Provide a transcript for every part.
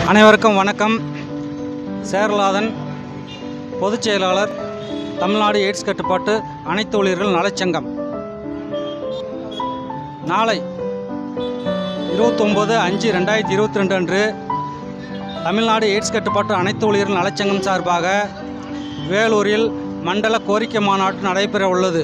அனைவருக்கும் வணக்கம் சேரலாதன் பொதுச் செயலாளர் தமிழ்நாடு எய்ட்ஸ் கட்டுப்பாட்டு அனைத்து ஊழியர்கள் நலச்சங்கம் நாளை இருபத்தொம்போது அஞ்சு ரெண்டாயிரத்தி இருபத்தி ரெண்டு அன்று தமிழ்நாடு எய்ட்ஸ் கட்டுப்பாட்டு அனைத்து ஊழியர்கள் நலச்சங்கம் சார்பாக வேலூரில் மண்டல கோரிக்கை மாநாட்டு நடைபெற உள்ளது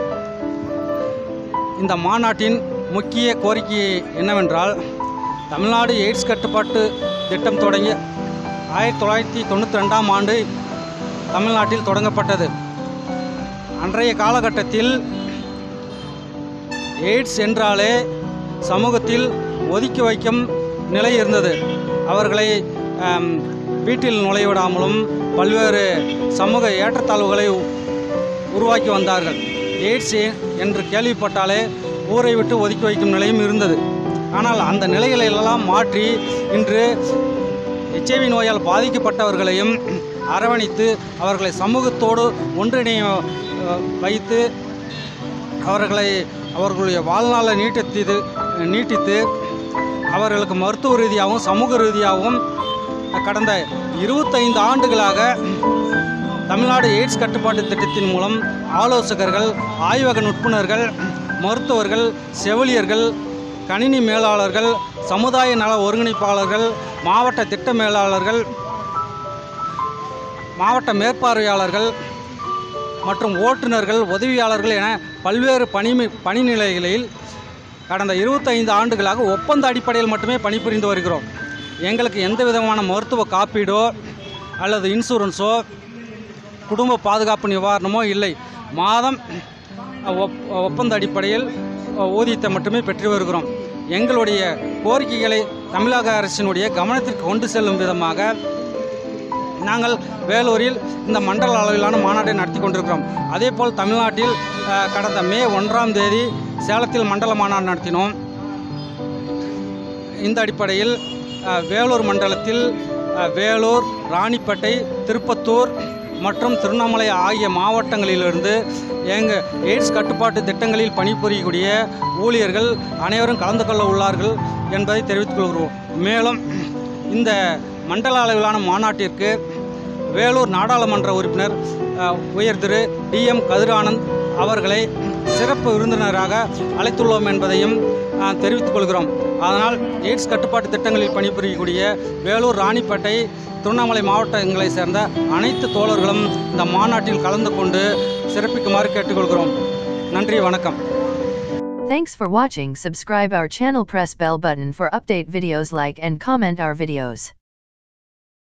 இந்த மாநாட்டின் முக்கிய கோரிக்கை என்னவென்றால் தமிழ்நாடு எய்ட்ஸ் கட்டுப்பாட்டு திட்டம் தொடங்கி ஆயிரத்தி தொள்ளாயிரத்தி தொண்ணூற்றி ரெண்டாம் ஆண்டு தமிழ்நாட்டில் தொடங்கப்பட்டது அன்றைய காலகட்டத்தில் எய்ட்ஸ் என்றாலே சமூகத்தில் ஒதுக்கி வைக்கும் நிலை இருந்தது அவர்களை ஆம், வீட்டில் நுழைவிடாமலும் பல்வேறு சமூக ஏற்றத்தாழ்வுகளை உ- உருவாக்கி வந்தார்கள் எய்ட்ஸ் என்று கேள்விப்பட்டாலே ஊரை விட்டு ஒதுக்கி வைக்கும் நிலையும் இருந்தது ஆனால் அந்த நிலைகளை எல்லாம் மாற்றி இன்று எச்ஐவி நோயால் பாதிக்கப்பட்டவர்களையும் அரவணைத்து அவர்களை சமூகத்தோடு ஒன்றிணைய அஹ், வைத்து அவர்களை அவர்களுடைய வாழ்நாளை நீட்டித்து நீட்டித்து அவர்களுக்கு மருத்துவ ரீதியாகவும் சமூக ரீதியாகவும் கடந்த இருபத்தைந்து ஆண்டுகளாக தமிழ்நாடு எய்ட்ஸ் கட்டுப்பாட்டு திட்டத்தின் மூலம் ஆலோசகர்கள் ஆய்வக நுட்புணர்கள் மருத்துவர்கள் செவிலியர்கள் கணினி மேலாளர்கள் சமுதாய நல ஒருங்கிணைப்பாளர்கள் மாவட்ட திட்ட மேலாளர்கள் மாவட்ட மேற்பார்வையாளர்கள் மற்றும் ஓட்டுநர்கள் உதவியாளர்கள் என பல்வேறு பணி பணிநிலைகளில் கடந்த இருபத்தைந்து ஆண்டுகளாக ஒப்பந்த அடிப்படையில் மட்டுமே பணிபுரிந்து வருகிறோம் எங்களுக்கு எந்த விதமான மருத்துவ காப்பீடோ அல்லது இன்சூரன்ஸோ குடும்ப பாதுகாப்பு நிவாரணமோ இல்லை மாதம் ஒப் ஒப்பந்த அடிப்படையில் ஊதியத்தை மட்டுமே பெற்று வருகிறோம் எங்களுடைய கோரிக்கைகளை தமிழக அரசினுடைய கவனத்திற்கு கொண்டு செல்லும் விதமாக நாங்கள் வேலூரில் இந்த மண்டல அளவிலான மாநாட்டை நடத்தி கொண்டிருக்கிறோம் அதேபோல் தமிழ்நாட்டில் அஹ், கடந்த மே ஒன்றாம் தேதி சேலத்தில் மண்டல மாநாடு நடத்தினோம் இந்த அடிப்படையில் அஹ், வேலூர் மண்டலத்தில் அஹ், வேலூர் ராணிப்பேட்டை திருப்பத்தூர் மற்றும் திருவண்ணாமலை ஆகிய மாவட்டங்களிலிருந்து எங்கள் எய்ட்ஸ் கட்டுப்பாட்டு திட்டங்களில் பணிபுரியக்கூடிய ஊழியர்கள் அனைவரும் கலந்து கொள்ள உள்ளார்கள் என்பதை தெரிவித்துக் கொள்கிறோம் மேலும் இந்த மண்டல அளவிலான மாநாட்டிற்கு வேலூர் நாடாளுமன்ற உறுப்பினர் அஹ், உயர் திரு டிஎம் கதிரானந்த் அவர்களை சிறப்பு விருந்தினராக அழைத்துள்ளோம் என்பதையும் அஹ், தெரிவித்துக் கொள்கிறோம் அதனால் எய்ட்ஸ் கட்டுப்பாட்டு திட்டங்களில் பணிபுரியக்கூடிய வேலூர் ராணிப்பேட்டை திருவண்ணாமலை மாவட்டங்களைச் சேர்ந்த அனைத்து தோழர்களும் இந்த மாநாட்டில் கலந்து கொண்டு சிறப்பிக்குமாறு கேட்டுக்கொள்கிறோம் நன்றி வணக்கம் Thanks for watching subscribe our channel press bell button for update videos like and comment our videos.